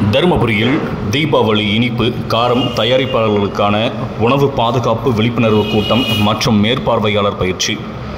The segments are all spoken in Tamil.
தருமபுரியில் தீபாவளி இனிப்பு காரம் தயாரிப்பாளர்களுக்கான உணவு பாதுகாப்பு விழிப்புணர்வு கூட்டம் மற்றும் மேற்பார்வையாளர் பயிற்சி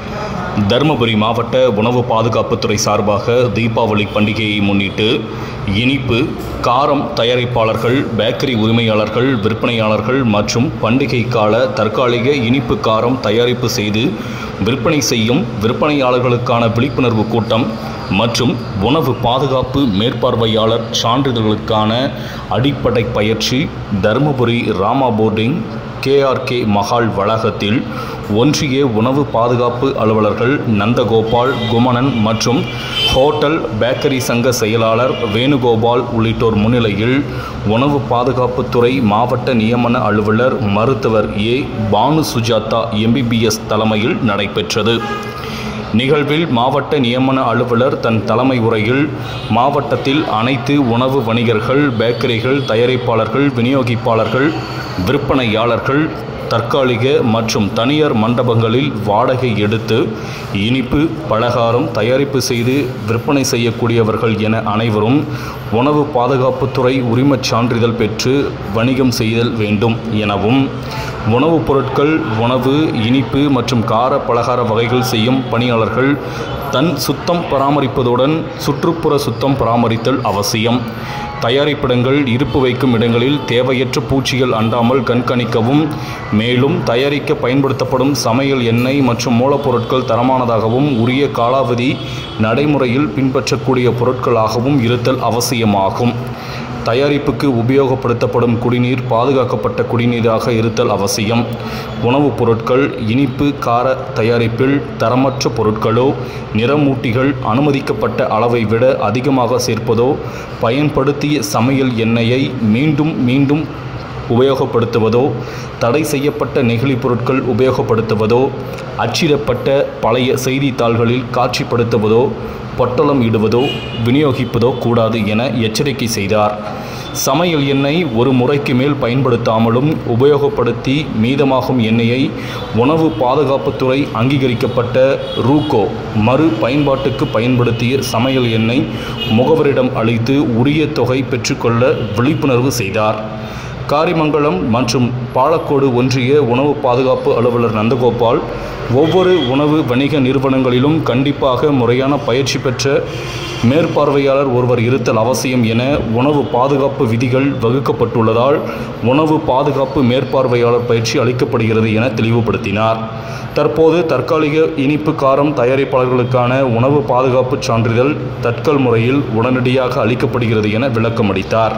தருமபுரி மாவட்ட உணவு பாதுகாப்புத்துறை சார்பாக தீபாவளி பண்டிகையை முன்னிட்டு இனிப்பு காரம் தயாரிப்பாளர்கள் பேக்கரி உரிமையாளர்கள் விற்பனையாளர்கள் மற்றும் பண்டிகை கால தற்காலிக இனிப்பு காரம் தயாரிப்பு செய்து விற்பனை செய்யும் விற்பனையாளர்களுக்கான விழிப்புணர்வு கூட்டம் மற்றும் உணவு பாதுகாப்பு மேற்பார்வையாளர் சான்றிதழ்களுக்கான அடிப்படை பயிற்சி தருமபுரி ராமா போர்டிங் கேஆர்கே மஹால் வளாகத்தில் ஒன்றிய உணவு பாதுகாப்பு அலுவலர்கள் நந்தகோபால் குமணன் மற்றும் ஹோட்டல் பேக்கரி சங்க செயலாளர் வேணுகோபால் உள்ளிட்டோர் முன்னிலையில் உணவு பாதுகாப்புத்துறை மாவட்ட நியமன அலுவலர் மருத்துவர் ஏ பானு சுஜாதா எம்பிபிஎஸ் தலைமையில் நடைபெற்றது நிகழ்வில் மாவட்ட நியமன அலுவலர் தன் தலைமை உரையில் மாவட்டத்தில் அனைத்து உணவு வணிகர்கள் பேக்கரிகள் தயாரிப்பாளர்கள் விநியோகிப்பாளர்கள் விற்பனையாளர்கள் தற்காலிக மற்றும் தனியார் மண்டபங்களில் வாடகை எடுத்து இனிப்பு பலகாரம் தயாரிப்பு செய்து விற்பனை செய்யக்கூடியவர்கள் என அனைவரும் உணவு பாதுகாப்புத்துறை உரிமச் சான்றிதழ் பெற்று வணிகம் செய்தல் வேண்டும் எனவும் உணவுப் பொருட்கள் உணவு இனிப்பு மற்றும் கார பலகார வகைகள் செய்யும் பணியாளர்கள் தன் சுத்தம் பராமரிப்பதுடன் சுற்றுப்புற சுத்தம் பராமரித்தல் அவசியம் தயாரிப்பிடங்கள் இருப்பு வைக்கும் இடங்களில் தேவையற்ற பூச்சிகள் அண்டாமல் கண்காணிக்கவும் மேலும் தயாரிக்க பயன்படுத்தப்படும் சமையல் எண்ணெய் மற்றும் மூலப்பொருட்கள் தரமானதாகவும் உரிய காலாவதி நடைமுறையில் பின்பற்றக்கூடிய பொருட்களாகவும் இருத்தல் அவசியமாகும் தயாரிப்புக்கு உபயோகப்படுத்தப்படும் குடிநீர் பாதுகாக்கப்பட்ட குடிநீராக இருத்தல் அவசியம் உணவுப் பொருட்கள் இனிப்பு கார தயாரிப்பில் தரமற்ற பொருட்களோ நிறமூட்டிகள் அனுமதிக்கப்பட்ட அளவை விட அதிகமாக சேர்ப்பதோ பயன்படுத்திய சமையல் எண்ணெயை மீண்டும் மீண்டும் உபயோகப்படுத்துவதோ தடை செய்யப்பட்ட நெகிழி பொருட்கள் உபயோகப்படுத்துவதோ அச்சிடப்பட்ட பழைய செய்தித்தாள்களில் காட்சிப்படுத்துவதோ பொட்டலம் இடுவதோ விநியோகிப்பதோ கூடாது என எச்சரிக்கை செய்தார் சமையல் எண்ணெய் ஒரு முறைக்கு மேல் பயன்படுத்தாமலும் உபயோகப்படுத்தி மீதமாகும் எண்ணெயை உணவு பாதுகாப்புத்துறை அங்கீகரிக்கப்பட்ட ரூகோ மறு பயன்பாட்டுக்கு பயன்படுத்திய சமையல் எண்ணெய் முகவரிடம் அளித்து உரிய தொகை பெற்றுக்கொள்ள விழிப்புணர்வு செய்தார் காரிமங்கலம் மற்றும் பாலக்கோடு ஒன்றிய உணவு பாதுகாப்பு அலுவலர் நந்தகோபால் ஒவ்வொரு உணவு வணிக நிறுவனங்களிலும் கண்டிப்பாக முறையான பயிற்சி பெற்ற மேற்பார்வையாளர் ஒருவர் இருத்தல் அவசியம் என உணவு பாதுகாப்பு விதிகள் வகுக்கப்பட்டுள்ளதால் உணவு பாதுகாப்பு மேற்பார்வையாளர் பயிற்சி அளிக்கப்படுகிறது என தெளிவுபடுத்தினார் தற்போது தற்காலிக இனிப்பு காரம் தயாரிப்பாளர்களுக்கான உணவு பாதுகாப்பு சான்றிதழ் தட்கல் முறையில் உடனடியாக அளிக்கப்படுகிறது என விளக்கம் அளித்தார்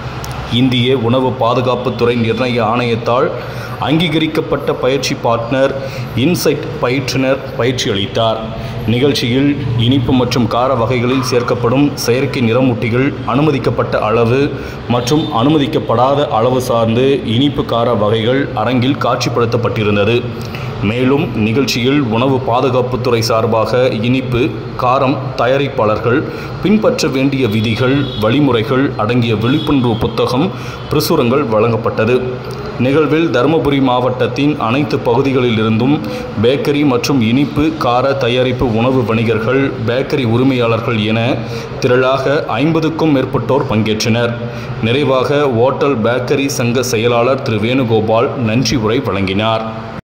இந்திய உணவு பாதுகாப்புத்துறை நிர்ணய ஆணையத்தால் அங்கீகரிக்கப்பட்ட பயிற்சி பார்ட்னர் இன்சைட் பயிற்றுனர் பயிற்சி அளித்தார் நிகழ்ச்சியில் இனிப்பு மற்றும் கார வகைகளில் சேர்க்கப்படும் செயற்கை நிறமூட்டிகள் அனுமதிக்கப்பட்ட அளவு மற்றும் அனுமதிக்கப்படாத அளவு சார்ந்து இனிப்பு கார வகைகள் அரங்கில் காட்சிப்படுத்தப்பட்டிருந்தது மேலும் நிகழ்ச்சியில் உணவு பாதுகாப்புத்துறை சார்பாக இனிப்பு காரம் தயாரிப்பாளர்கள் பின்பற்ற வேண்டிய விதிகள் வழிமுறைகள் அடங்கிய விழிப்புணர்வு புத்தகம் பிரசுரங்கள் வழங்கப்பட்டது நிகழ்வில் தருமபுரி மாவட்டத்தின் அனைத்து பகுதிகளிலிருந்தும் பேக்கரி மற்றும் இனிப்பு கார தயாரிப்பு உணவு வணிகர்கள் பேக்கரி உரிமையாளர்கள் என திரளாக ஐம்பதுக்கும் மேற்பட்டோர் பங்கேற்றனர் நிறைவாக ஓட்டல் பேக்கரி சங்க செயலாளர் திரு வேணுகோபால் நன்றி உரை வழங்கினார்